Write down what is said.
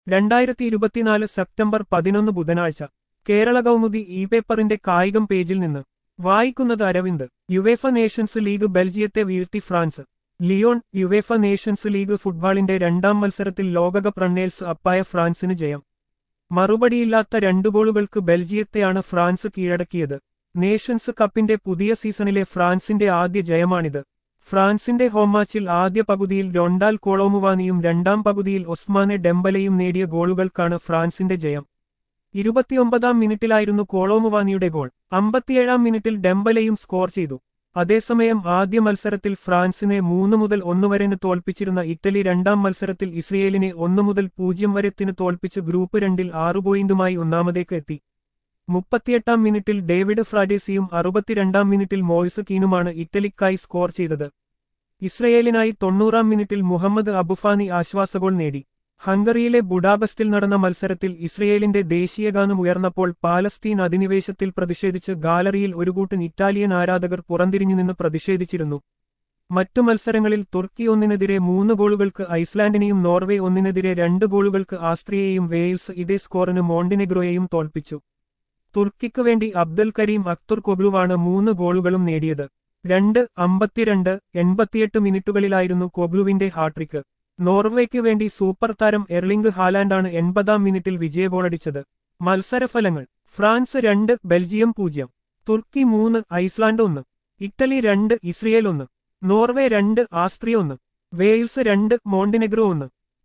രണ്ടായിരത്തി ഇരുപത്തിനാല് സെപ്റ്റംബർ പതിനൊന്ന് ബുധനാഴ്ച കേരള കൗമുദി ഇ പേപ്പറിന്റെ കായികം പേജിൽ നിന്ന് വായിക്കുന്നത് അരവിന്ദ് യുവേഫ നേഷൻസ് ലീഗ് ബെൽജിയത്തെ വീഴ്ത്തി France Lyon UEFA Nations League ഫുട്ബോളിന്റെ രണ്ടാം മത്സരത്തിൽ ലോകകപ്പ് റണ്ണേഴ്സ് അപ്പായ ഫ്രാൻസിന് ജയം മറുപടിയില്ലാത്ത രണ്ടു ഗോളുകൾക്ക് ബെൽജിയത്തെയാണ് ഫ്രാൻസ് കീഴടക്കിയത് നേഷൻസ് കപ്പിന്റെ പുതിയ സീസണിലെ ഫ്രാൻസിന്റെ ആദ്യ ജയമാണിത് ഫ്രാൻസിന്റെ ഹോം മാച്ചിൽ ആദ്യ പകുതിയിൽ രൊണ്ടാൽ കോളോമുവാനിയും രണ്ടാം പകുതിയിൽ ഒസ്മാനെ ഡെംബലയും നേടിയ ഗോളുകൾക്കാണ് ഫ്രാൻസിന്റെ ജയം ഇരുപത്തിയൊമ്പതാം മിനിറ്റിലായിരുന്നു കോളോമുവാനിയുടെ ഗോൾ അമ്പത്തിയേഴാം മിനിറ്റിൽ ഡെംബലയും സ്കോർ ചെയ്തു അതേസമയം ആദ്യ മത്സരത്തിൽ ഫ്രാൻസിനെ മൂന്ന് മുതൽ ഒന്ന് വരെന് തോൽപ്പിച്ചിരുന്ന ഇറ്റലി രണ്ടാം മത്സരത്തിൽ ഇസ്രയേലിനെ ഒന്ന് മുതൽ പൂജ്യം വരെത്തിന് തോൽപ്പിച്ച് ഗ്രൂപ്പ് രണ്ടിൽ ആറു പോയിന്റുമായി ഒന്നാമതേക്ക് എത്തി മുപ്പത്തിയെട്ടാം മിനിറ്റിൽ ഡേവിഡ് ഫ്രാഡേസിയും അറുപത്തിരണ്ടാം മിനിറ്റിൽ മോയിസ് കീനുമാണ് ഇറ്റലിക്കായി സ്കോർ ചെയ്തത് ഇസ്രയേലിനായി തൊണ്ണൂറാം മിനിറ്റിൽ മുഹമ്മദ് അബുഫാനി ആശ്വാസഗോൾ നേടി ഹംഗറിയിലെ ബുഡാബസ്റ്റിൽ നടന്ന മത്സരത്തിൽ ഇസ്രയേലിന്റെ ദേശീയഗാനം ഉയർന്നപ്പോൾ പാലസ്തീൻ അധിനിവേശത്തിൽ പ്രതിഷേധിച്ച് ഗാലറിയിൽ ഒരു കൂട്ടൻ ഇറ്റാലിയൻ ആരാധകർ പുറന്തിരിഞ്ഞുനിന്ന് പ്രതിഷേധിച്ചിരുന്നു മറ്റു മത്സരങ്ങളിൽ തുർക്കി ഒന്നിനെതിരെ മൂന്ന് ഗോളുകൾക്ക് ഐസ്ലാൻഡിനെയും നോർവേ ഒന്നിനെതിരെ രണ്ട് ഗോളുകൾക്ക് ആസ്ട്രിയയെയും വെയിൽസ് ഇതേ സ്കോറിന് മോണ്ടിനെഗ്രോയെയും തോൽപ്പിച്ചു തുർക്കിക്ക് വേണ്ടി അബ്ദുൽ കരീം അക്തുർ കൊബ്ലുവാണ് മൂന്ന് ഗോളുകളും നേടിയത് രണ്ട് അമ്പത്തിരണ്ട് എൺപത്തിയെട്ട് മിനിറ്റുകളിലായിരുന്നു കൊബ്ലുവിന്റെ ഹാട്രിക്ക് നോർവേക്ക് വേണ്ടി സൂപ്പർ താരം എർലിംഗ് ഹാലാൻഡാണ് എൺപതാം മിനിറ്റിൽ വിജയഗോളടിച്ചത് മത്സരഫലങ്ങൾ ഫ്രാൻസ് രണ്ട് ബെൽജിയം പൂജ്യം തുർക്കി മൂന്ന് ഐസ്ലാൻഡ് ഒന്ന് ഇറ്റലി രണ്ട് ഇസ്രയേൽ ഒന്ന് നോർവേ രണ്ട് ആസ്ട്രിയ ഒന്ന് വെയിൽസ് രണ്ട് മോണ്ടിനെഗ്രോ ഒന്ന്